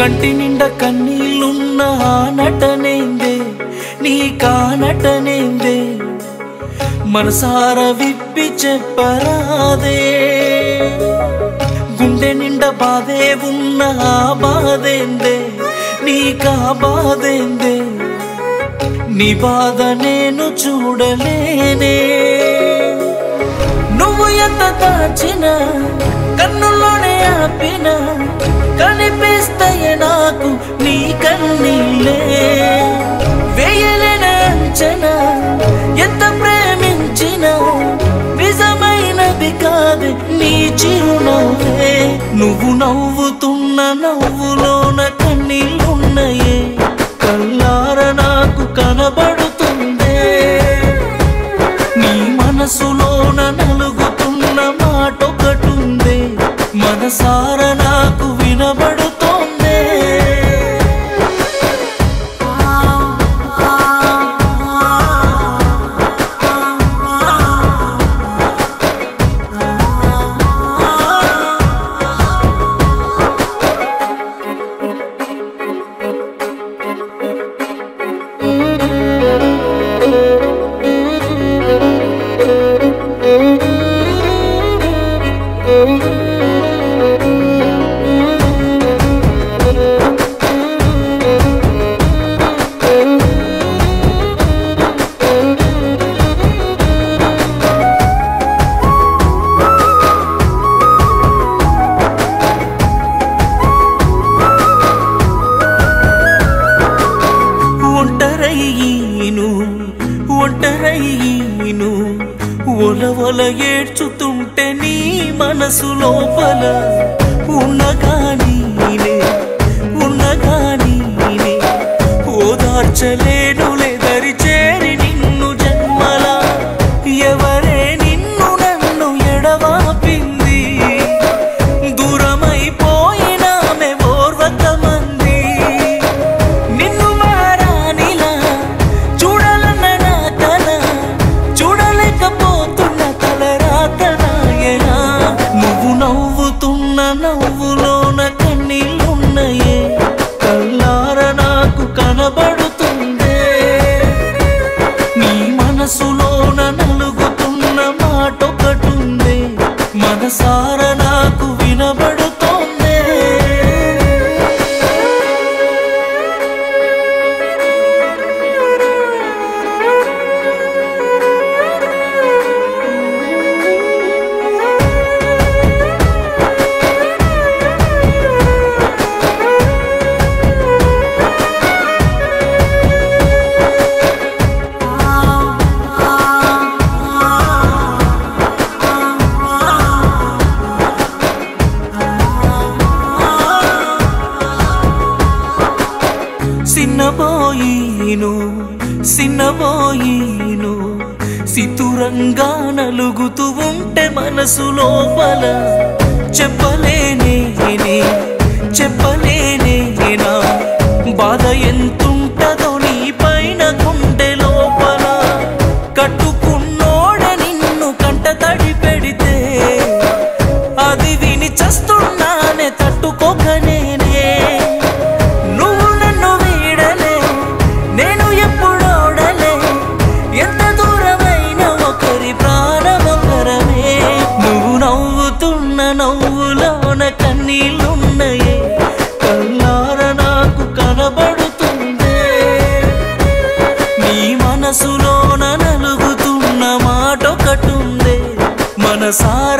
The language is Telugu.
కంటి నిండా కన్నీళ్ళున్న ఆ నటనేందే నీ కానటనేందే మనసార విప్పి చెప్పరాదే గుండె నిండా బాధే ఉన్న ఆ బాధేందే నీకా బాధేందే నీ బాధ నేను చూడలేనే నువ్వు ఎంత దాచినా కన్నుల్లోనే ఆపిన కనిపిస్తాయి నాకు నీ కన్నీళ్ళే వేయలేన అంచనా ఎంత ప్రేమించినా నిజమైనది కాదు నీ చిరునవ్వే నువ్వు నవ్వుతున్న నవ్వులోన కన్నీళ్ళున్నాయే కల్లార నాకు కనబడుతుందే నీ మనసులోన నలుగుతున్న మాటొకటుంది మనసార నాకు వినబడుతోందే ఒంటరయ్యీను ఒంటరయ్యీను ఒల ఒల ఏడ్చుతుంటే నీ మనసు లోపల ఉన్నగానీనే ఉన్నగానీనే ఓదార్చలేనులే దరి చేరి నిన్ను జన్మల ఎవరే నిన్ను నన్ను ఎడవాపింది దూరమైపోయినామె ఓర్వకమంది నిన్ను మారానిలా చూడాలన్న నా కల చూడలేకపోతున్న తల రాతనాయనా నువ్వు నవ్వుతున్న నవ్వులోన కన్నీళ్ళున్నాయే కల్లార నాకు కనబడుతుందే నీ మనసులోన నలుగుతున్న మాటొకటుంది మనసార నాకు వినబడుతోందే సిన్నబోయిను సిన్నబోయిను సితురంగా నలుగుతూ ఉంటే మనసు లోపల చెప్పలేనే చెప్పలేనే నా బాధ ఎంతుంటదో నీ పైన గుండె లోపల కట్టుకున్నోడ నిన్ను కంట తడి పెడితే అది విని చస్తున్నానే తట్టుకోక నేనే నువ్వు నన్ను వీడలే నేను ఎప్పుడోడలే ఎంత దూరమైన ఒకరి ప్రాణమొకరమే నువ్వు నవ్వుతున్న నవ్వులోన కన్నీళ్ళున్నాయే కల్లార నాకు కనబడుతుందే నీ మనసులోన నలుగుతున్న మాటొకటుందే మనసార